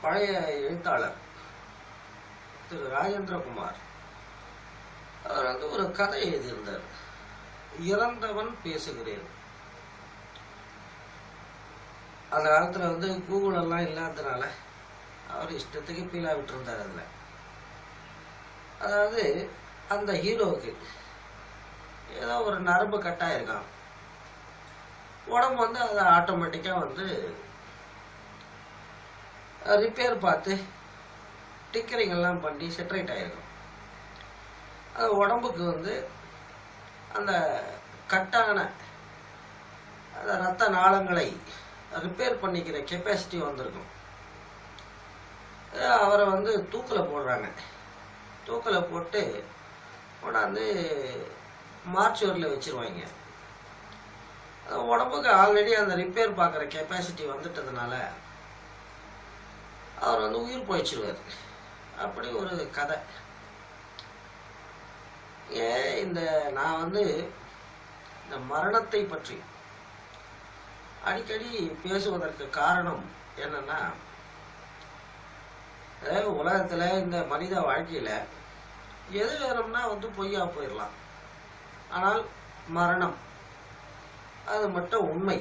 பழைய எழுத்தாளர் திரு ராஜேந்திரகுமார் அவர் வந்து ஒரு கதை எழுதியிருந்தார் இறந்தவன் பேசுகிறேன் அந்த காலத்தில் வந்து கூகுள் எல்லாம் இல்லாததுனால அவர் இஷ்டத்துக்கு பீலா விட்டுருந்தார் அதில் அதாவது அந்த ஹீரோவுக்கு ஏதோ ஒரு நரம்பு கட்டாயிருக்கான் உடம்பு வந்து அதை ஆட்டோமேட்டிக்காக வந்து ரிப்பேர் பார்த்து டிக்கரிங் எல்லாம் பண்ணி செட்ரைட் ஆகிருக்கும் அது உடம்புக்கு வந்து அந்த கட்டான அந்த ரத்த நாளங்களை ரிப்பேர் பண்ணிக்கிற கெப்பாசிட்டி வந்திருக்கும் அஹ் அவரை வந்து தூக்கில் போடுறாங்க தூக்கில் போட்டு கொண்டாந்து மார்ச்சுவரியில் வச்சிருவாங்க அது உடம்புக்கு ஆல்ரெடி அந்த ரிப்பேர் பார்க்குற கெப்பாசிட்டி வந்துட்டதுனால அவர் வந்து உயிர் போயிச்சிருவார் அப்படி ஒரு கதை ஏன் இந்த நான் வந்து இந்த மரணத்தை பற்றி அடிக்கடி பேசுவதற்கு காரணம் என்னன்னா அதாவது உலகத்துல இந்த மனித வாழ்க்கையில எது வேணும்னா வந்து பொய்யா போயிடலாம் ஆனால் மரணம் அது மட்டும் உண்மை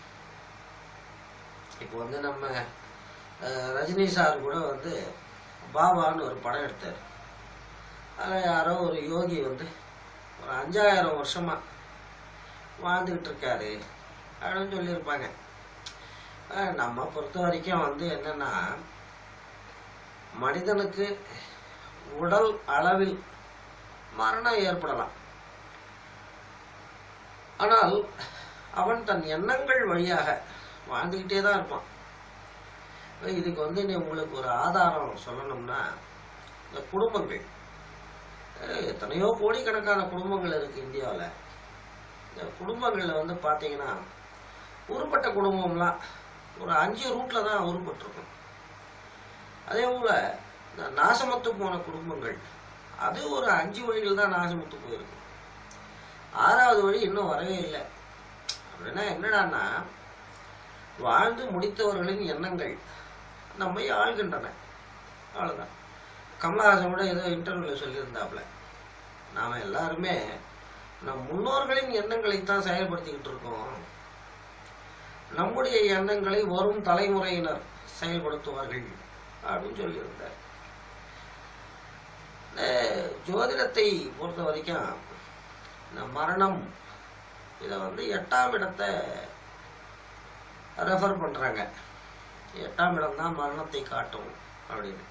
இப்போ வந்து நம்ம அஹ், ரஜினி சார் கூட வந்து பாபான்னு ஒரு படம் எடுத்தார் அதில் யாரோ ஒரு யோகி வந்து ஒரு அஞ்சாயிரம் வருஷமா வாழ்ந்துக்கிட்டு இருக்காரு அப்படின்னு சொல்லியிருப்பாங்க அஹ், நம்ம பொறுத்த வரைக்கும் வந்து என்னன்னா மனிதனுக்கு உடல் அளவில் மரணம் ஏற்படலாம் ஆனால் அவன் தன் எண்ணங்கள் வழியாக வாழ்ந்துக்கிட்டே தான் இருப்பான் இப்ப இதுக்கு வந்து நீ உங்களுக்கு ஒரு ஆதாரம் சொல்லணும்னா இந்த குடும்பங்கள் அஹ் எத்தனையோ கோடிக்கணக்கான குடும்பங்கள் இருக்கு இந்தியாவில் இந்த குடும்பங்களில் வந்து பார்த்தீங்கன்னா உருப்பட்ட குடும்பம்லாம் ஒரு அஞ்சு ரூட்ல தான் உருப்பட்டிருக்கும் அதே போல இந்த நாசமத்து போன குடும்பங்கள் அது ஒரு அஞ்சு வழிகள் தான் நாசமத்து போயிருக்கு ஆறாவது வழி இன்னும் வரவே இல்லை அப்படின்னா என்னடான்னா வாழ்ந்து முடித்தவர்களின் எண்ணங்கள் நம்மை ஆள்கின்றன அவ்வளோதான் கமலஹாசன் கூட ஏதோ இன்டர்வியூவில் சொல்லியிருந்தாப்புல நாம் எல்லாருமே நம் முன்னோர்களின் எண்ணங்களைத்தான் செயல்படுத்திக்கிட்டு இருக்கோம் நம்முடைய எண்ணங்களை வரும் தலைமுறையினர் செயல்படுத்துவார்கள் அப்படின்னு சொல்லியிருந்தார் இந்த ஜோதிடத்தை பொறுத்த வரைக்கும் இந்த மரணம் இதை வந்து எட்டாம் இடத்தை ரெஃபர் பண்றாங்க எட்டாம் இடம் தான் மரணத்தை காட்டும் அப்படின்னு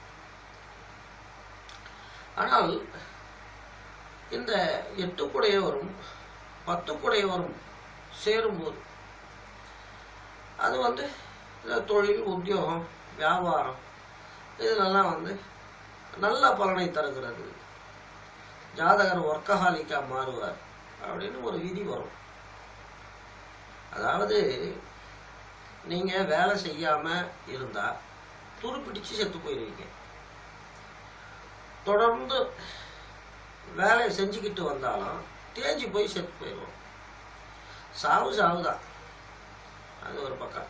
ஆனால் இந்த எட்டுக்குடையவரும் பத்துக்குடையவரும் சேரும்போது அது வந்து இந்த தொழில் உத்தியோகம் வியாபாரம் இதிலெல்லாம் வந்து நல்ல பலனை தருகிறது ஜாதகர் ஒர்க்கஹாலிக்கா மாறுவார் அப்படின்னு ஒரு விதி வரும் அதாவது நீங்க வேலை செய்யாம இருந்தா துருப்பிடிச்சு செத்து போயிருவீங்க தொடர்ந்து வேலையை செஞ்சுக்கிட்டு வந்தாலும் தேஞ்சு போய் செத்து போயிடுவோம் சாவு சாவுதான் அது ஒரு பக்கம்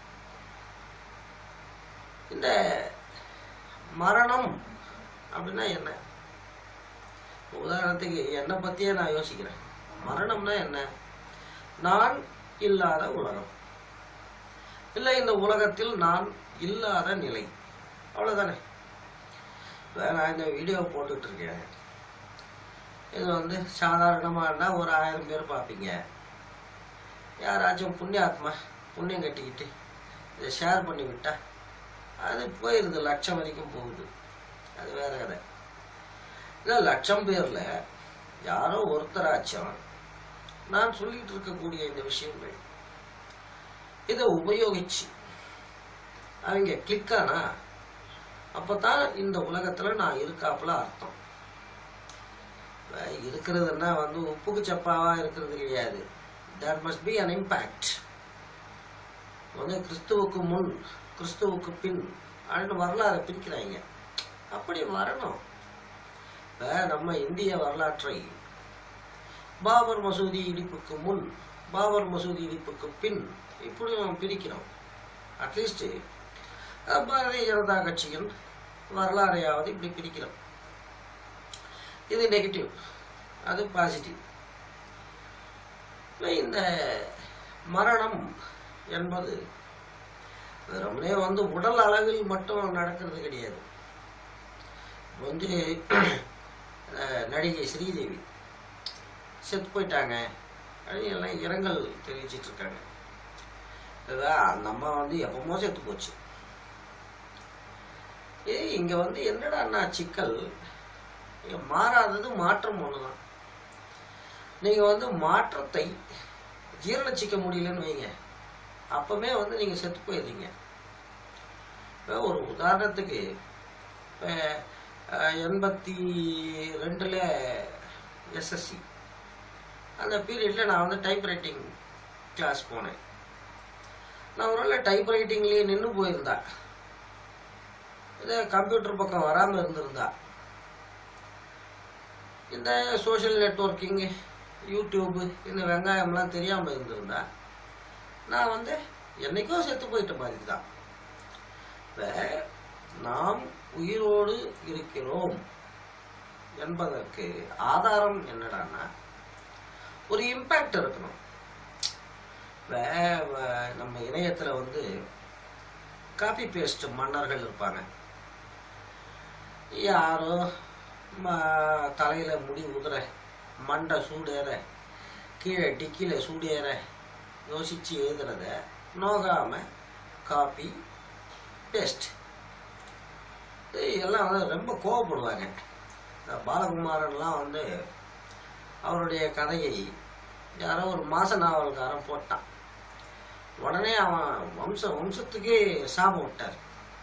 இந்த மரணம் அப்படின்னா என்ன உதாரணத்துக்கு என்னை பத்தியே நான் யோசிக்கிறேன் மரணம்னா என்ன நான் இல்லாத உலகம் இல்லை இந்த உலகத்தில் நான் இல்லாத நிலை அவ்வளவுதானே இப்ப நான் இந்த வீடியோ போட்டுட்டு இருக்கேன் இது வந்து சாதாரணமானா ஒரு ஆயிரம் பேர் பார்ப்பீங்க யாராச்சும் புண்ணியாத்மா புண்ணியம் கட்டிக்கிட்டு இதை ஷேர் பண்ணி விட்டா அது போயிருது லட்சம் வரைக்கும் போகுது அது வேற கதை இல்லை லட்சம் பேர்ல யாரோ ஒருத்தராச்சும் நான் சொல்லிட்டு இருக்கக்கூடிய இந்த விஷயங்கள் இதை உபயோகிச்சு அவங்க கிளிக் ஆனா அப்பதான் இந்த உலகத்துல நான் இருக்காப்புல அர்த்தம் இப்ப இருக்கிறதுன்னா வந்து உப்புக்கு சப்பாவா இருக்கிறது கிடையாது there must be an impact வந்து கிறிஸ்துவுக்கு முன் கிறிஸ்துவுக்கு பின் அப்படின்னு வரலாறு பிரிக்கிறாங்க அப்படி வரணும் இப்ப நம்ம இந்திய வரலாற்றை பாபர் மசூதி இடிப்புக்கு முன் பாபர் மசூதி இடிப்புக்கு பின் இப்படி நம்ம பிரிக்கிறோம் அட்லீஸ்ட் அஹ் பாரதிய ஜனதா கட்சியின் வரலாறையாவது இப்படி பிரிக்கிறோம் இது நெகட்டிவ் அது பாசிட்டிவ் இந்த மரணம் என்பது வெறுமனே வந்து உடல் அளவில் மட்டும் நடக்கிறது கிடையாது வந்து அஹ், நடிகை ஸ்ரீதேவி செத்து போயிட்டாங்க அப்படின்னு எல்லாம் இரங்கல் தெரிவிச்சிட்டு இருக்காங்க இதுதான் அந்த அம்மா வந்து எப்பமோ செத்து போச்சு ஏ இங்க வந்து என்னடான்னா சிக்கல் இங்க மாறாதது மாற்றம் ஒண்ணுதான் நீங்க வந்து மாற்றத்தை ஜீரணிச்சிக்க முடியலன்னு வைங்க அப்பவே வந்து நீங்க செத்து போயிடுறீங்க இப்ப ஒரு உதாரணத்துக்கு இப்ப அஹ், எண்பத்தி ரெண்டுல எஸ்எஸ்சி அந்த பீரியட்ல நான் வந்து டைப் ரைட்டிங் கிளாஸ் போனேன் நான் ஒருவேளை டைப் ரைட்டிங்லேயே நின்று போயிருந்தா இதே கம்ப்யூட்டர் பக்கம் வராமல் இருந்திருந்தா இந்த சோஷியல் நெட்வொர்க்கிங் யூடியூப் இந்த வெங்காயம்லாம் தெரியாமல் இருந்திருந்தா நான் வந்து என்னைக்கோ செத்து போயிட்ட மாதிரி தான் இப்ப நாம் உயிரோடு இருக்கிறோம் என்பதற்கு ஆதாரம் என்னடான்னா ஒரு இம்பேக்ட் இருக்கணும் இப்ப, வ- நம்ம இணையத்துல வந்து காப்பி பேஸ்ட் மன்னர்கள் இருப்பாங்க யாரோ ம- தலையில முடி உதுற மண்டை சூடேற கீழே டிக்கில சூடேற யோசிச்சு எழுதுறத நோகாம காப்பி பேஸ்ட் எல்லாம் வந்து ரொம்ப கோவப்படுவாங்க இந்த பாலகுமாரன்லாம் வந்து அவருடைய கதையை யாரோ ஒரு மாச நாவல்காரன் போட்டான் உடனே அவன் வம்ச வம்சத்துக்கே சாபம் விட்டார்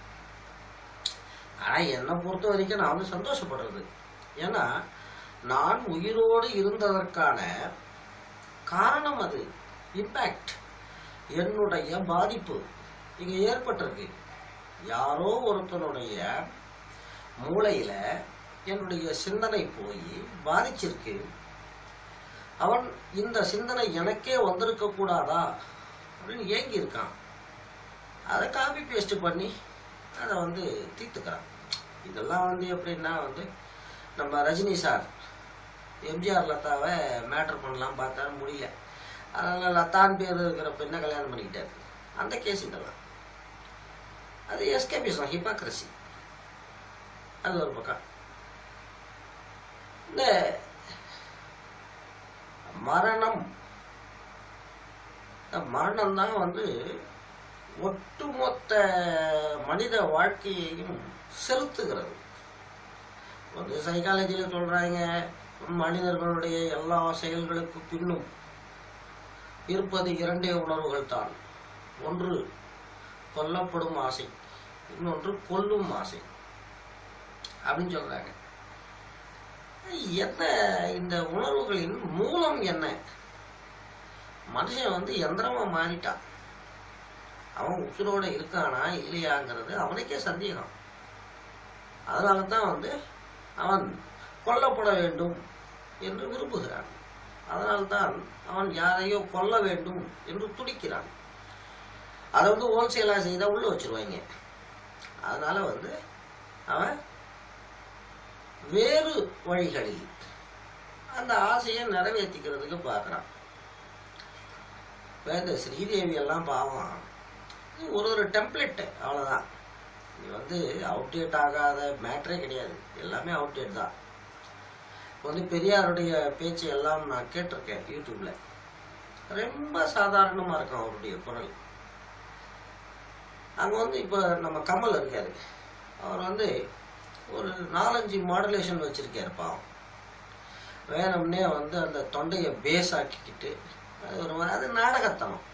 ஆனா என்னை பொறுத்த வரைக்கும் நான் வந்து சந்தோஷப்படுறது ஏன்னா நான் உயிரோடு இருந்ததற்கான காரணம் அது இம்பேக்ட் என்னுடைய பாதிப்பு இங்க ஏற்பட்டிருக்கு யாரோ ஒருத்தனுடைய மூளையில என்னுடைய சிந்தனை போய் பாதிச்சிருக்கு அவன் இந்த சிந்தனை எனக்கே வந்திருக்க கூடாதா அப்படின்னு ஏங்கி இருக்கான் அதை காப்பி பேஸ்ட் பண்ணி அதை வந்து தீர்த்துக்கிறான் இதெல்லாம் வந்து எப்படின்னா வந்து நம்ம ரஜினி சார் எம்ஜிஆர் லதாவை மேட்ரு பண்ணலாம் பார்த்தாரு முடியல அதனால லதான் பேர் இருக்கிற பெண்ணை கல்யாணம் பண்ணிக்கிட்டாரு அந்த கேஸ் இதெல்லாம் அது எஸ்கேபிசம் ஹிப்பாக்ரசி அது ஒரு பக்கம் இந்த மரணம் இந்த மரணம் தான் வந்து ஒட்டுமொத்த மனித வாழ்க்கையையும் செலுத்துகிறது வந்து சைக்காலஜியில் சொல்றாங்க மனிதர்களுடைய எல்லா செயல்களுக்கு பின்னும் இருப்பது இரண்டே உணர்வுகள் தான் ஒன்று கொல்லப்படும் ஆசை இன்னொன்று கொல்லும் ஆசை அப்படின்னு சொல்றாங்க என்ன இந்த உணர்வுகளின் மூலம் என்ன மனுஷன் வந்து எந்திரமா மாறிட்டான் அவன் உசுரோட இருக்கானா இல்லையாங்கிறது அவனுக்கே சந்தேகம் அதனால தான் வந்து அவன் கொல்லப்பட வேண்டும் என்று விரும்புகிறான் அதனால்தான் அவன் யாரையோ கொல்ல வேண்டும் என்று துடிக்கிறான் அதை வந்து ஹோல்சேலா செய்தா உள்ள வச்சிருவாங்க அதனால வந்து அவன் வேறு வழிகளில் அந்த ஆசையை நிறைவேற்றிக்கிறதுக்கு பார்க்குறான் இப்போ இந்த ஸ்ரீதேவி எல்லாம் பாவம் இது ஒரு ஒரு டெம்ப்ளெட்டு அவ்வளோதான் இது வந்து அவுடேட் ஆகாத மேட்ரே கிடையாது எல்லாமே அவுடேட் தான் இப்போ வந்து பெரியாருடைய பேச்சு எல்லாம் நான் கேட்டிருக்கேன் யூடியூப்ல ரொம்ப சாதாரணமாக இருக்கும் அவருடைய குரல் அங்கே வந்து இப்போ நம்ம கமல் இருக்காரு அவர் வந்து ஒரு நாலஞ்சு மாடுலேஷன் வச்சிருக்காரு பாவம் வேணும்னே வந்து அந்த தொண்டையை பேஸ் ஆக்கிக்கிட்டு அது ஒரு மாதிரி அது நாடகத்தனம்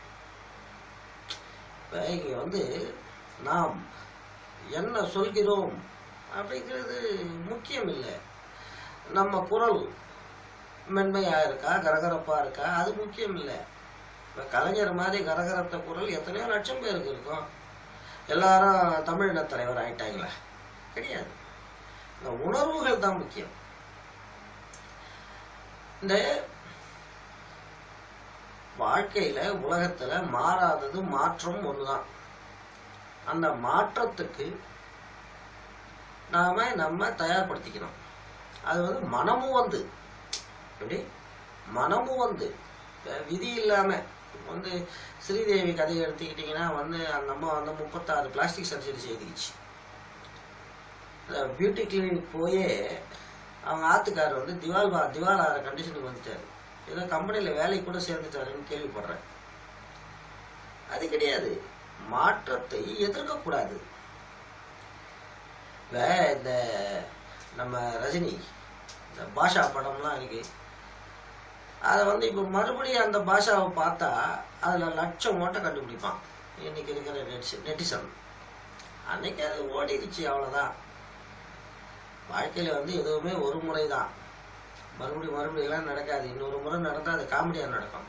இப்போ இங்கே வந்து நாம் என்ன சொல்கிறோம் அப்படிங்கிறது முக்கியம் இல்லை நம்ம குரல் மென்மையாக இருக்கா கரகரப்பா இருக்கா அது முக்கியம் இல்லை இப்போ கலைஞர் மாதிரி கரகரத்த குரல் எத்தனையோ லட்சம் பேருக்கு இருக்கும் எல்லாரும் தமிழின தலைவர் ஆயிட்டாங்களா கிடையாது இந்த உணர்வுகள் தான் முக்கியம் இந்த வாழ்க்கையில உலகத்துல மாறாதது மாற்றம் ஒண்ணுதான் அந்த மாற்றத்துக்கு நாம நம்ம தயார்படுத்திக்கணும் அது வந்து மனமும் வந்து எப்படி மனமும் வந்து இப்ப விதி இல்லாம இப்ப வந்து ஸ்ரீதேவி கதையை எடுத்துக்கிட்டிங்கன்னா வந்து அந்த அம்மா வந்து முப்பத்தாறு பிளாஸ்டிக் சர்ஜரி செய்துக்கிச்சு பியூட்டி கிளினிக் போயே அவங்க ஆத்துக்காரர் வந்து திவால் வா திவால் ஆகிற கண்டிஷனுக்கு வந்துட்டாரு ஏதோ கம்பெனியில் வேலைக்கு கூட சேர்ந்துட்டாருன்னு கேள்விப்படுறேன் அது கிடையாது மாற்றத்தை எதிர்க்கக்கூடாது இப்ப இந்த நம்ம ரஜினி இந்த பாஷா படம்லாம் இருக்கு அதை வந்து இப்போ மறுபடியும் அந்த பாஷாவை பார்த்தா அதில் லட்சம் ஓட்டை கண்டுபிடிப்பான் இன்னைக்கு இருக்கிற நெட்ஸ் நெட்டிசன் அன்னைக்கு அது ஓடிடுச்சு அவ்வளோதான் வாழ்க்கையில் வந்து எதுவுமே ஒரு முறை தான் மறுபடியும் மறுபடியும் எல்லாம் நடக்காது இன்னொரு முறை நடந்தால் அது காமெடியாக நடக்கும்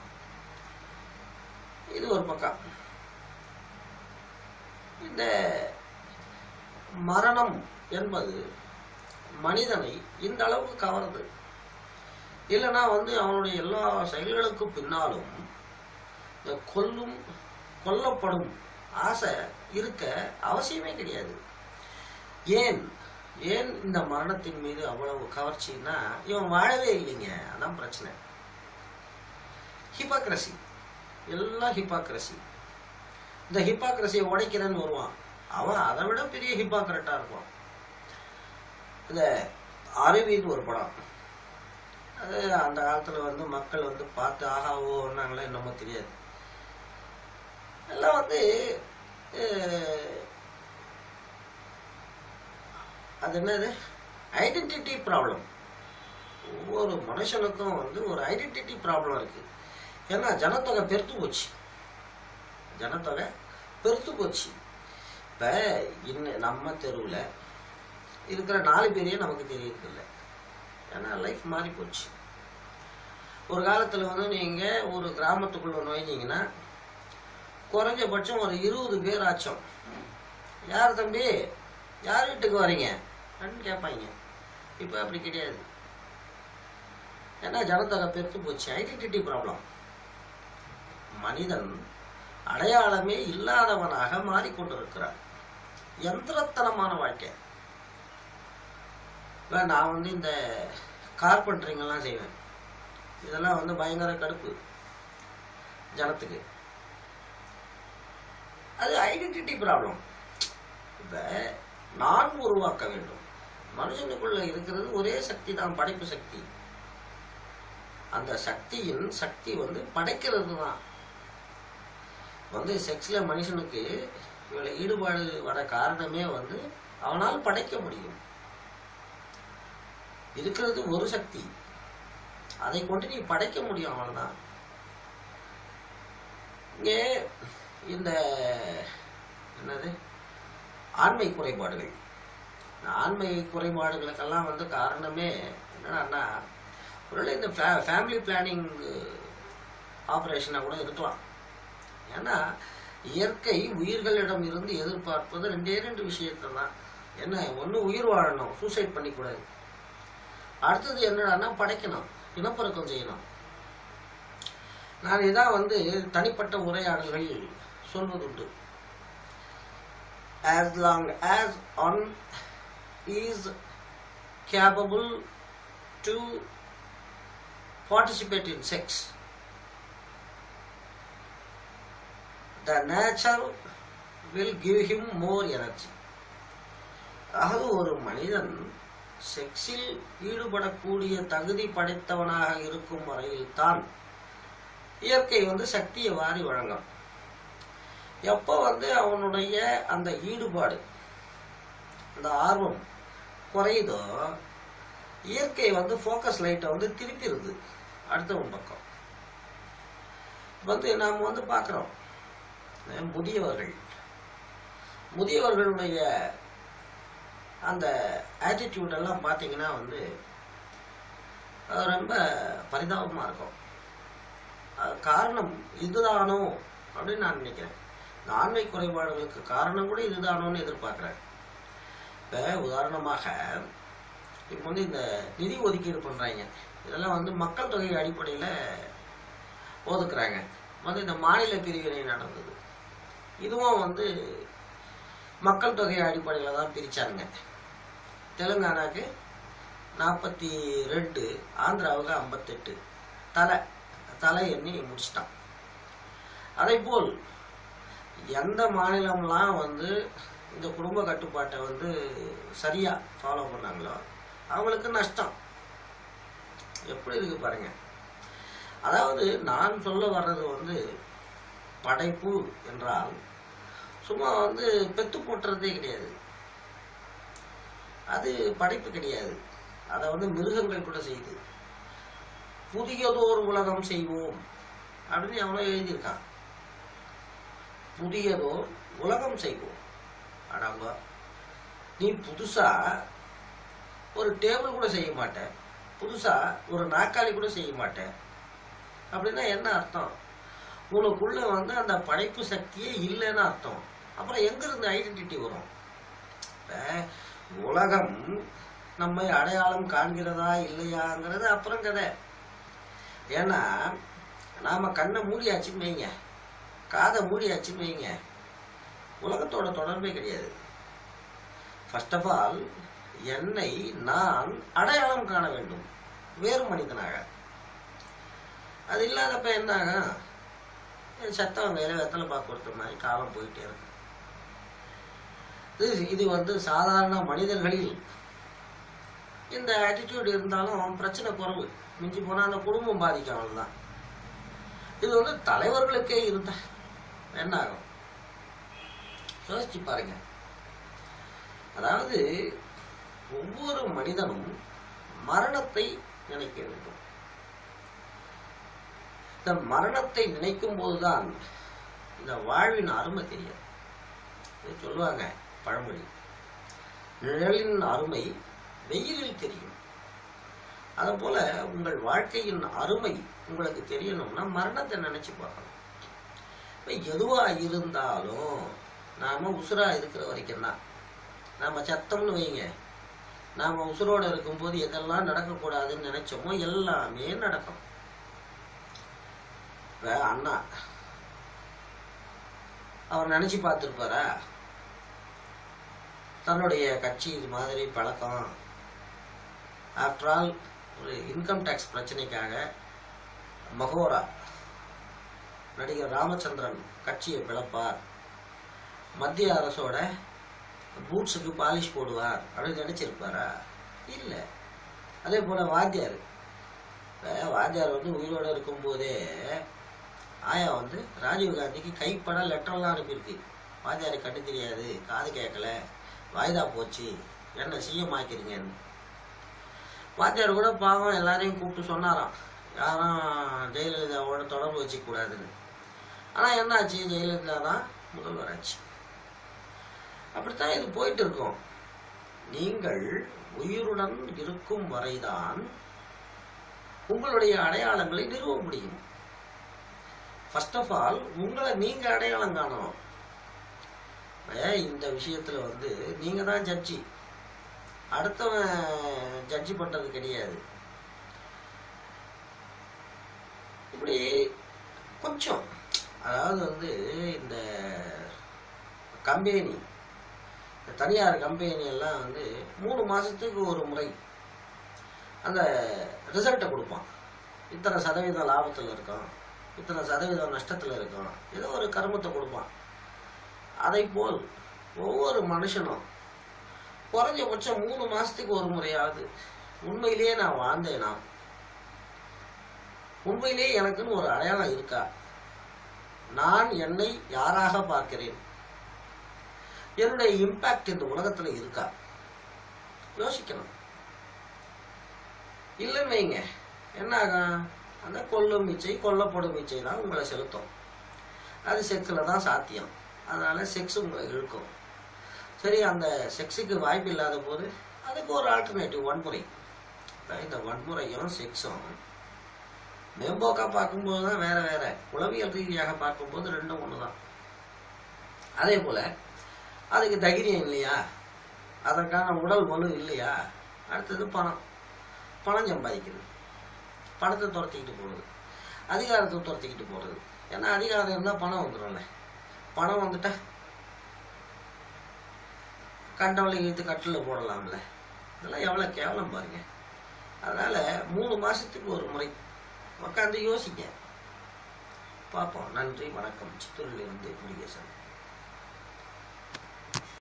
இது ஒரு பக்கம் இந்த மரணம் என்பது மனிதனை இந்த அளவுக்கு கவருது இல்லைன்னா வந்து அவனுடைய எல்லா செயல்களுக்கும் பின்னாலும் இந்த கொல்லும் கொல்லப்படும் ஆசை இருக்க அவசியமே கிடையாது ஏன் ஏன் இந்த மரணத்தின் மீது அவ்வளவு கவர்ச்சின்னா இவன் வாழவே இல்லைங்க அதான் பிரச்சனை ஹிபாக்ரசி எல்லாம் ஹிபாக்ரசி இந்த ஹிபாக்ரசியை உடைக்கிறேன்னு வருவான் அவன் அதை விட பெரிய ஹிபாக்ரட்டா இருப்பான் இந்த அருவின்னு ஒரு படம் அது அந்த காலத்துல வந்து மக்கள் வந்து பார்த்து ஆஹா ஓன்னாங்களே என்னமோ தெரியாது எல்லாம் வந்து அஹ், அது என்னது ஐடென்டிட்டி ப்ராப்ளம் ஒவ்வொரு மனுஷனுக்கும் வந்து ஒரு ஐடென்டிட்டி ப்ராப்ளம் இருக்கு ஏன்னா ஜனத்தொகை பெருத்து போச்சு ஜனத்தொகை பெருத்து போச்சு இப்போ இன்னும் நம்ம தெருவில் இருக்கிற நாலு பேரையே நமக்கு தெரியறதில்ல ஏன்னா லைஃப் மாறி போச்சு ஒரு காலத்தில் வந்து நீங்கள் ஒரு கிராமத்துக்குள்ள நுழைஞ்சீங்கன்னா குறைஞ்சபட்சம் ஒரு இருபது பேர் ஆச்சோம் யார் தம்பி யார் வீட்டுக்கு வரீங்க அப்படின்னு கேட்பாங்க இப்போ அப்படி கிடையாது ஏன்னா ஜனத்தொகை பெருத்து போச்சு ஐடென்டிட்டி ப்ராப்ளம் மனிதன் அடையாளமே இல்லாதவனாக மாறிக்கொண்டிருக்கிறார் யந்திரத்தனமான வாழ்க்கை இப்ப நான் வந்து இந்த கார்பெண்டரிங் எல்லாம் செய்வேன் இதெல்லாம் வந்து பயங்கர கடுப்பு ஜனத்துக்கு அது ஐடென்டிட்டி ப்ராப்ளம் இப்ப நான் உருவாக்க வேண்டும் மனுஷனுக்குள்ள இருக்கிறது ஒரே சக்தி தான் படைப்பு சக்தி அந்த சக்தியின் சக்தி வந்து படைக்கிறது தான் வந்து செக்ஸ்ல மனுஷனுக்கு இவ்வளவு ஈடுபாடு வர காரணமே வந்து அவனால் படைக்க முடியும் இருக்கிறது ஒரு சக்தி அதை கொண்டு நீ படைக்க முடியும் அவ்வளவுதான் இங்கே இந்த என்னது ஆண்மை குறைபாடுகள் இந்த ஆண்மை குறைபாடுகளுக்கெல்லாம் வந்து காரணமே என்னன்னா ஒருவேளை இந்த ஃபேமிலி பிளானிங் ஆப்ரேஷனாக கூட இருக்கலாம் ஏன்னா இயற்கை உயிர்களிடம் இருந்து எதிர்பார்ப்பது ரெண்டே ரெண்டு விஷயத்தை தான் என்ன ஒன்று உயிர் வாழணும் சூசைட் பண்ணிக்கூடாது அடுத்தது என்னடான்னா படைக்கணும் இனப்பெருக்கம் செய்யணும் நான் இதான் வந்து தனிப்பட்ட உரையாடல்கள் சொல்வதுண்டு as long as one is capable to participate in sex the nature will give him more energy அதாவது ஒரு மனிதன் செக்ஸில் ஈடுபடக்கூடிய தகுதி படைத்தவனாக இருக்கும் வரையில் தான் இயற்கை வந்து சக்தியை வாரி வழங்கும் எப்போ வந்து அவனுடைய அந்த ஈடுபாடு அந்த ஆர்வம் குறையுதோ இயற்கை வந்து ஃபோக்கஸ் லைட்டை வந்து திருப்பிடுது அடுத்தவன் பக்கம் வந்து நாம் வந்து பார்க்குறோம் முதியவர்கள் முதியவர்களுடைய அந்த ஆட்டிடியூட் எல்லாம் பார்த்தீங்கன்னா வந்து அது ரொம்ப பரிதாபமாக இருக்கும் அது காரணம் இதுதானோ அப்படின்னு நான் நினைக்கிறேன் இந்த ஆண்மை குறைபாடுகளுக்கு காரணம் கூட இதுதானோன்னு எதிர்பார்க்குறேன் இப்போ உதாரணமாக இப்போ வந்து இந்த நிதி ஒதுக்கீடு பண்ணுறாங்க இதெல்லாம் வந்து மக்கள் தொகை அடிப்படையில் ஒதுக்குறாங்க வந்து இந்த மாநில பிரிவினை நடந்தது இதுவும் வந்து மக்கள் தொகை அடிப்படையில் தான் பிரிச்சாங்க தெலுங்கானாக்கு நாற்பத்தி ரெண்டு ஆந்திராவுக்கு ஐம்பத்தெட்டு தலை தலை எண்ணி முடிச்சிட்டான் அதே போல் எந்த மாநிலம்லாம் வந்து இந்த குடும்ப கட்டுப்பாட்டை வந்து சரியா ஃபாலோ பண்ணாங்களோ அவங்களுக்கு நஷ்டம் எப்படி இருக்கு பாருங்க அதாவது நான் சொல்ல வர்றது வந்து படைப்பு என்றால் சும்மா வந்து பெத்து போட்டுறதே கிடையாது அது படைப்பு கிடையாது அதை வந்து மிருகங்கள் கூட செய்யுது புதியதோர் உலகம் செய்வோம் அப்படின்னு எவ்வளோ எழுதியிருக்கான் புதியதோர் உலகம் செய்வோம் அடாங்க நீ புதுசா ஒரு டேபிள் கூட செய்ய மாட்ட புதுசா ஒரு நாற்காலி கூட செய்ய மாட்ட அப்படின்னா என்ன அர்த்தம் உனக்குள்ள வந்து அந்த படைப்பு சக்தியே இல்லைன்னு அர்த்தம் அப்புறம் எங்க இருந்து ஐடென்டிட்டி வரும் இப்ப உலகம் நம்மை அடையாளம் காண்கிறதா இல்லையாங்கிறது அப்புறம் கதை ஏன்னா நாம கண்ணை மூடியாச்சுன்னு வைங்க காதை மூடியாச்சுன்னு வைங்க உலகத்தோட தொடர்பே கிடையாது ஃபர்ஸ்ட் ஆஃப் ஆல் என்னை நான் அடையாளம் காண வேண்டும் வேறு மனிதனாக அது இல்லாதப்ப என்ன ஆகும் சத்தம் வேற வெத்தலை பார்க்க கொடுத்த மாதிரி காலம் போயிட்டே இருக்கு இது இது வந்து சாதாரண மனிதர்களில் இந்த ஆட்டிடியூட் இருந்தாலும் பிரச்சனை குறைவு மிஞ்சி போனால் அந்த குடும்பம் பாதிக்கும் அவ்வளவுதான் இது வந்து தலைவர்களுக்கே இருந்தா என்ன ஆகும் யோசிச்சு பாருங்க அதாவது ஒவ்வொரு மனிதனும் மரணத்தை நினைக்க வேண்டும் இந்த மரணத்தை நினைக்கும் போதுதான் இந்த வாழ்வின் அருமை தெரியும் இது சொல்லுவாங்க பழமொழி நிழலின் அருமை வெயிலில் தெரியும் அது போல உங்கள் வாழ்க்கையின் அருமை உங்களுக்கு தெரியணும்னா மரணத்தை நினைச்சு பார்க்கணும் இப்ப எதுவா இருந்தாலும் நாம உசுரா இருக்கிற வரைக்கும் தான் நாம சத்தம்னு வைங்க நாம உசுரோட இருக்கும்போது எதெல்லாம் நடக்கக்கூடாதுன்னு நினைச்சோமோ எல்லாமே நடக்கும் இப்ப அண்ணா அவர் நினைச்சு பார்த்துருப்பாரா தன்னுடைய கட்சி இது மாதிரி பழக்கம் ஆஃப்டர் ஆல் ஒரு இன்கம் டேக்ஸ் பிரச்சனைக்காக மகோரா நடிகர் ராமச்சந்திரன் கட்சியை பிளப்பார் மத்திய அரசோட பூட்ஸுக்கு பாலிஷ் போடுவார் அப்படின்னு நினைச்சிருப்பாரா இல்லை அதே போல வாத்தியார் இப்ப வாத்தியார் வந்து உயிரோட இருக்கும்போதே ஆயா வந்து ராஜீவ் காந்திக்கு கைப்பட லெட்டர்லாம் அனுப்பியிருக்கு வாத்தியாரை கட்டு தெரியாது காது கேட்கல வாய்தா போச்சு என்ன சிஎம் ஆக்கிருங்கன்னு வாத்தியார் கூட பாவம் எல்லாரையும் கூப்பிட்டு சொன்னாராம் யாரும் ஜெயலலிதாவோட தொடர்பு வச்சுக்க கூடாதுன்னு ஆனால் என்னாச்சு ஜெயலலிதா தான் முதல்வர் ஆச்சு அப்படித்தான் இது போயிட்டு இருக்கும் நீங்கள் உயிருடன் இருக்கும் வரைதான் உங்களுடைய அடையாளங்களை நிறுவ முடியும் ஃபர்ஸ்ட் ஆஃப் ஆல் உங்களை நீங்க அடையாளம் காணணும் இப்ப இந்த விஷயத்துல வந்து நீங்க தான் ஜட்ஜி அடுத்தவன் ஜட்ஜி பண்றது கிடையாது இப்படி கொஞ்சம் அதாவது வந்து இந்த கம்பெனி தனியார் கம்பெனி எல்லாம் வந்து மூணு மாசத்துக்கு ஒரு முறை அந்த ரிசல்ட்டை கொடுப்பான் இத்தனை சதவீதம் லாபத்தில் இருக்கும் இத்தனை சதவீதம் நஷ்டத்தில் இருக்கும் ஏதோ ஒரு கருமத்தை கொடுப்பான் அதை போல் ஒவ்வொரு மனுஷனும் குறைஞ்சபட்சம் மூணு மாசத்துக்கு ஒரு முறையாவது உண்மையிலேயே நான் வாழ்ந்தேனா உண்மையிலேயே எனக்குன்னு ஒரு அடையாளம் இருக்கா நான் என்னை யாராக பார்க்கிறேன் என்னுடைய இம்பாக்ட் இந்த உலகத்துல இருக்கா யோசிக்கணும் இல்லைன்னு வைங்க என்ன ஆகும் அந்த கொல்லும் மிச்சை கொல்லப்படும் மிச்சை தான் உங்களை செலுத்தும் அது செக்ஸில் தான் சாத்தியம் அதனால செக்ஸ் உங்களை இழுக்கும் சரி அந்த செக்ஸுக்கு வாய்ப்பு இல்லாத போது அதுக்கு ஒரு ஆல்டர்னேட்டிவ் வன்முறை இப்ப இந்த வன்முறையும் செக்ஸும் மேம்போக்கா பார்க்கும்போது தான் வேற வேற உளவியல் ரீதியாக பார்க்கும்போது ரெண்டும் ஒன்று தான் அதே போல அதுக்கு தைரியம் இல்லையா அதற்கான உடல் வலு இல்லையா அடுத்தது பணம் பணம் சம்பாதிக்கிறது பணத்தை துரத்திக்கிட்டு போகிறது அதிகாரத்தை துரத்திக்கிட்டு போகிறது ஏன்னா அதிகாரம் இருந்தால் பணம் வந்துடும்ல பணம் வந்துட்டா கண்டவளை இழுத்து கட்டில் போடலாம்ல இதெல்லாம் எவ்வளோ கேவலம் பாருங்க அதனால் மூணு மாதத்துக்கு ஒரு முறை உட்காந்து யோசிங்க பார்ப்போம் நன்றி வணக்கம் சித்தூரிலிருந்து முருகேசன்